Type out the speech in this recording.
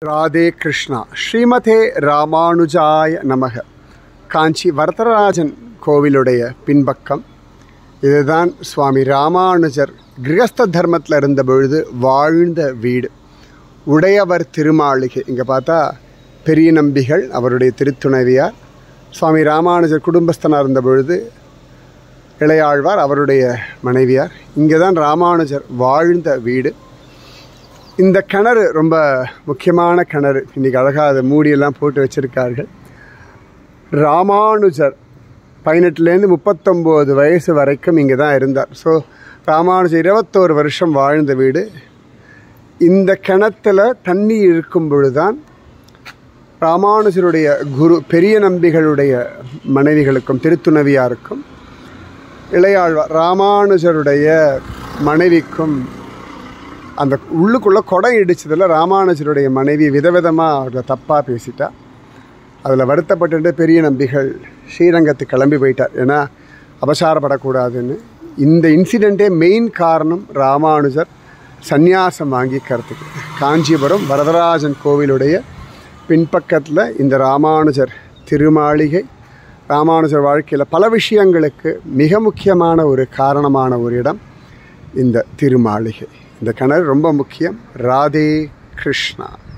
ராதே கிருஷ்ணா ஸ்ரீமதே ராமானுஜாய நமக காஞ்சி வரதராஜன் கோவிலுடைய பின்பக்கம் இதுதான் சுவாமி ராமானுஜர் கிரகஸ்த தர்மத்தில் இருந்த பொழுது வாழ்ந்த வீடு உடையவர் திருமாளிகை இங்கே பார்த்தா பெரிய நம்பிகள் அவருடைய திருத்துணைவியார் சுவாமி ராமானுஜர் குடும்பஸ்தனாக இருந்த பொழுது இளையாழ்வார் அவருடைய மனைவியார் இங்கே தான் ராமானுஜர் வாழ்ந்த வீடு இந்த கிணறு ரொம்ப முக்கியமான கிணறு இன்றைக்கி அழகாக அதை மூடியெல்லாம் போட்டு வச்சுருக்கார்கள் ராமானுஜர் பதினெட்டுலேருந்து முப்பத்தொம்போது வயசு வரைக்கும் இங்கே தான் இருந்தார் ஸோ ராமானுஜர் இருபத்தோரு வருஷம் வாழ்ந்த வீடு இந்த கிணத்துல தண்ணி இருக்கும் பொழுதுதான் ராமானுஜருடைய குரு பெரிய நம்பிகளுடைய மனைவிகளுக்கும் திருத்துணவியாருக்கும் இளையாழ்வார் ராமானுஜருடைய மனைவிக்கும் அந்த உள்ளுக்குள்ளே குடம் இடிச்சதில் ராமானுஜருடைய மனைவி விதவிதமாக அவர்களை தப்பாக பேசிட்டா அதில் வருத்தப்பட்டு பெரிய நம்பிகள் ஸ்ரீரங்கத்துக்கு கிளம்பி போயிட்டார் ஏன்னா அபசாரப்படக்கூடாதுன்னு இந்த இன்சிடெண்ட்டே மெயின் காரணம் ராமானுஜர் சந்நியாசம் வாங்கிக்கிறதுக்கு காஞ்சிபுரம் வரதராஜன் கோவிலுடைய பின்பக்கத்தில் இந்த ராமானுஜர் திருமாளிகை ராமானுஜர் வாழ்க்கையில் பல விஷயங்களுக்கு மிக முக்கியமான ஒரு காரணமான ஒரு இடம் இந்த திருமாளிகை இந்த கிணறு ரொம்ப முக்கியம் ராதே கிருஷ்ணா